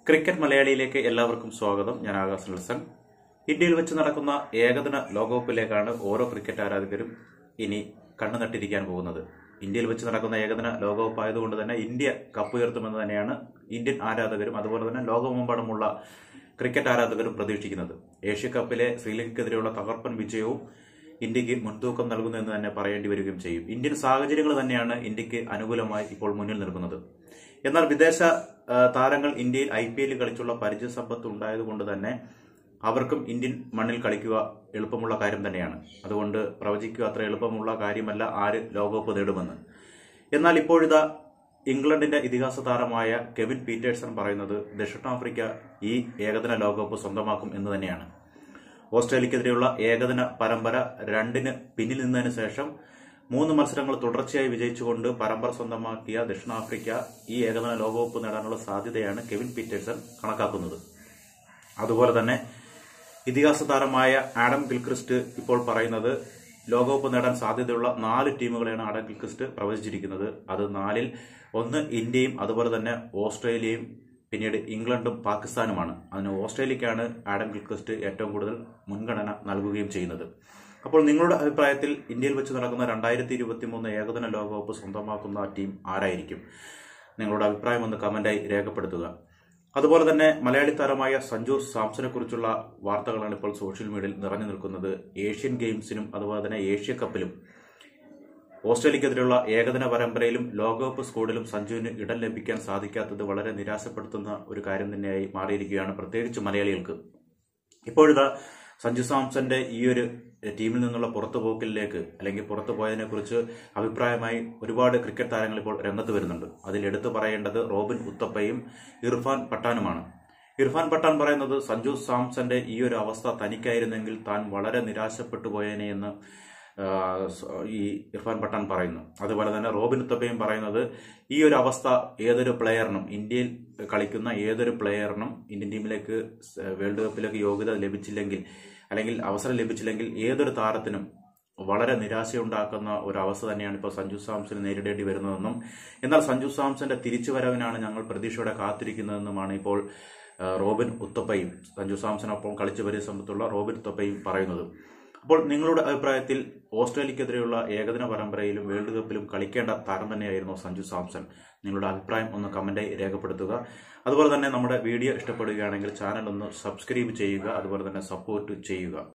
cricket മലയാളിയിലേക്ക് എല്ലാവർക്കും സ്വാഗതം ഞാൻ ആകാശ് നെൽസൺ ഇന്ത്യയിൽ വെച്ച് നടക്കുന്ന ഏകദിന ലോകകപ്പിലേക്കാണ് ഓരോ ക്രിക്കറ്റ് ആരാധകരും ഇനി കണ്ണു നട്ടിരിക്കാൻ പോകുന്നത് ഇന്ത്യയിൽ വെച്ച് നടക്കുന്ന ഏകദിന ലോകകപ്പ് ആയതുകൊണ്ട് തന്നെ ഇന്ത്യ കപ്പ് ഉയർത്തുമെന്ന് തന്നെയാണ് ഇന്ത്യൻ ആരാധകരും അതുപോലെ തന്നെ ലോകമെമ്പാടുമുള്ള ക്രിക്കറ്റ് ആരാധകരും പ്രതീക്ഷിക്കുന്നത് ഏഷ്യ കപ്പിലെ ശ്രീലങ്കയ്ക്കെതിരെയുള്ള തകർപ്പൻ വിജയവും ഇന്ത്യക്ക് മുൻതൂക്കം നൽകുന്നു എന്ന് തന്നെ പറയേണ്ടി വരികയും ചെയ്യും ഇന്ത്യൻ സാഹചര്യങ്ങൾ തന്നെയാണ് ഇന്ത്യക്ക് അനുകൂലമായി ഇപ്പോൾ മുന്നിൽ നിൽക്കുന്നത് എന്നാൽ വിദേശ ആ, താരങ്ങൾ ഇന്ത്യയിൽ ഐ പി എല്ലിൽ കളിച്ചുള്ള പരിചയ സമ്പത്ത് ഉണ്ടായതുകൊണ്ട് തന്നെ അവർക്കും ഇന്ത്യൻ മണ്ണിൽ കളിക്കുക എളുപ്പമുള്ള കാര്യം തന്നെയാണ് അതുകൊണ്ട് പ്രവചിക്കുക അത്ര എളുപ്പമുള്ള കാര്യമല്ല ആര് ലോകകപ്പ് നേടുമെന്ന് എന്നാൽ ഇപ്പോഴിതാ ഇംഗ്ലണ്ടിന്റെ ഇതിഹാസ താരമായ കെവിൻ പീറ്റേഴ്സൺ പറയുന്നത് ദക്ഷിണാഫ്രിക്ക ഈ ഏകദിന ലോകകപ്പ് സ്വന്തമാക്കും എന്ന് തന്നെയാണ് ഓസ്ട്രേലിയക്കെതിരെയുള്ള ഏകദിന പരമ്പര രണ്ടിന് പിന്നിൽ നിന്നതിന് ശേഷം മൂന്ന് മത്സരങ്ങൾ തുടർച്ചയായി വിജയിച്ചുകൊണ്ട് പരമ്പര സ്വന്തമാക്കിയ ദക്ഷിണാഫ്രിക്ക ഈ ഏകദിന ലോകകപ്പ് നേടാനുള്ള സാധ്യതയാണ് കെവിൻ പീറ്റേഴ്സൺ കണക്കാക്കുന്നത് അതുപോലെ തന്നെ ഇതിഹാസ താരമായ ആഡം ഗിൽക്രിസ്റ്റ് ഇപ്പോൾ പറയുന്നത് ലോകകപ്പ് നേടാൻ സാധ്യതയുള്ള നാല് ടീമുകളെയാണ് ആഡം ഗിൽക്രിസ്റ്റ് പ്രവചിച്ചിരിക്കുന്നത് അത് നാലിൽ ഒന്ന് ഇന്ത്യയും അതുപോലെ തന്നെ ഓസ്ട്രേലിയയും പിന്നീട് ഇംഗ്ലണ്ടും പാകിസ്ഥാനുമാണ് അതിന് ഓസ്ട്രേലിയക്കാണ് ആഡം ഗിൽക്രിസ്റ്റ് ഏറ്റവും കൂടുതൽ മുൻഗണന നൽകുകയും ചെയ്യുന്നത് അപ്പോൾ നിങ്ങളുടെ അഭിപ്രായത്തിൽ ഇന്ത്യയിൽ വെച്ച് നടക്കുന്ന രണ്ടായിരത്തി ഇരുപത്തി മൂന്ന് ഏകദിന ലോകകപ്പ് സ്വന്തമാക്കുന്ന ടീം ആരായിരിക്കും നിങ്ങളുടെ അഭിപ്രായം ഒന്ന് കമന്റായി രേഖപ്പെടുത്തുക അതുപോലെ തന്നെ മലയാളി താരമായ സഞ്ജു സാംസനെ കുറിച്ചുള്ള വാർത്തകളാണ് ഇപ്പോൾ സോഷ്യൽ മീഡിയയിൽ നിറഞ്ഞു നിൽക്കുന്നത് ഏഷ്യൻ ഗെയിംസിനും അതുപോലെ തന്നെ ഏഷ്യ കപ്പിലും ഓസ്ട്രേലിയക്കെതിരെയുള്ള ഏകദിന പരമ്പരയിലും ലോകകപ്പ് സ്കോഡിലും സഞ്ജുവിന് ഇടം ലഭിക്കാൻ സാധിക്കാത്തത് വളരെ നിരാശപ്പെടുത്തുന്ന ഒരു കാര്യം തന്നെയായി മാറിയിരിക്കുകയാണ് പ്രത്യേകിച്ച് മലയാളികൾക്ക് ഇപ്പോഴിതാ സഞ്ജു സാംസന്റെ ഈ ഒരു ടീമിൽ നിന്നുള്ള പുറത്തുപോക്കലിലേക്ക് അല്ലെങ്കിൽ പുറത്തു പോയതിനെ കുറിച്ച് അഭിപ്രായമായി ഒരുപാട് ക്രിക്കറ്റ് താരങ്ങൾ ഇപ്പോൾ രംഗത്ത് വരുന്നുണ്ട് അതിൽ എടുത്തു പറയേണ്ടത് റോബിൻ ഉത്തപ്പയും ഇർഫാൻ പട്ടാനുമാണ് ഇർഫാൻ പട്ടാൻ പറയുന്നത് സഞ്ജു സാംസന്റെ ഈ ഒരു അവസ്ഥ തനിക്കായിരുന്നെങ്കിൽ താൻ വളരെ നിരാശപ്പെട്ടു പോയേനെ എന്ന് ആ, സ- ഈ ഇർഫാൻ പട്ടാൻ പറയുന്നു അതുപോലെ തന്നെ റോബിൻ ഉത്തപ്പയും പറയുന്നത് ഈ ഒരു അവസ്ഥ ഏതൊരു പ്ലെയറിനും ഇന്ത്യയിൽ കളിക്കുന്ന ഏതൊരു പ്ലെയറിനും ഇന്ത്യൻ ടീമിലേക്ക് സ് വേൾഡ് കപ്പിലേക്ക് യോഗ്യത ലഭിച്ചില്ലെങ്കിൽ അല്ലെങ്കിൽ അവസരം ലഭിച്ചില്ലെങ്കിൽ ഏതൊരു താരത്തിനും വളരെ നിരാശയുണ്ടാക്കുന്ന ഒരു അവസ്ഥ തന്നെയാണ് ഇപ്പോൾ സഞ്ജു സാംസന് നേരിടേണ്ടി വരുന്നതെന്നും എന്നാൽ സഞ്ജു സാംസന്റെ തിരിച്ചുവരവിനാണ് ഞങ്ങൾ പ്രതീക്ഷയോടെ കാത്തിരിക്കുന്നതെന്നുമാണ് ഇപ്പോൾ ആ, റോബിൻ ഉത്തപ്പയും സഞ്ജു സാംസനൊപ്പം കളിച്ചു പരിസമ്പത്തുള്ള റോബിൻ ഉത്തപ്പയും പറയുന്നത് അപ്പോൾ നിങ്ങളുടെ അഭിപ്രായത്തിൽ ഓസ്ട്രേലിയക്കെതിരെയുള്ള ഏകദിന പരമ്പരയിലും വേൾഡ് കപ്പിലും കളിക്കേണ്ട താരം തന്നെയായിരുന്നു സഞ്ജു സാംസൺ നിങ്ങളുടെ അഭിപ്രായം ഒന്ന് കമന്റായി രേഖപ്പെടുത്തുക അതുപോലെ തന്നെ നമ്മുടെ വീഡിയോ ഇഷ്ടപ്പെടുകയാണെങ്കിൽ ചാനൽ ഒന്ന് സബ്സ്ക്രൈബ് ചെയ്യുക അതുപോലെ തന്നെ സപ്പോർട്ട് ചെയ്യുക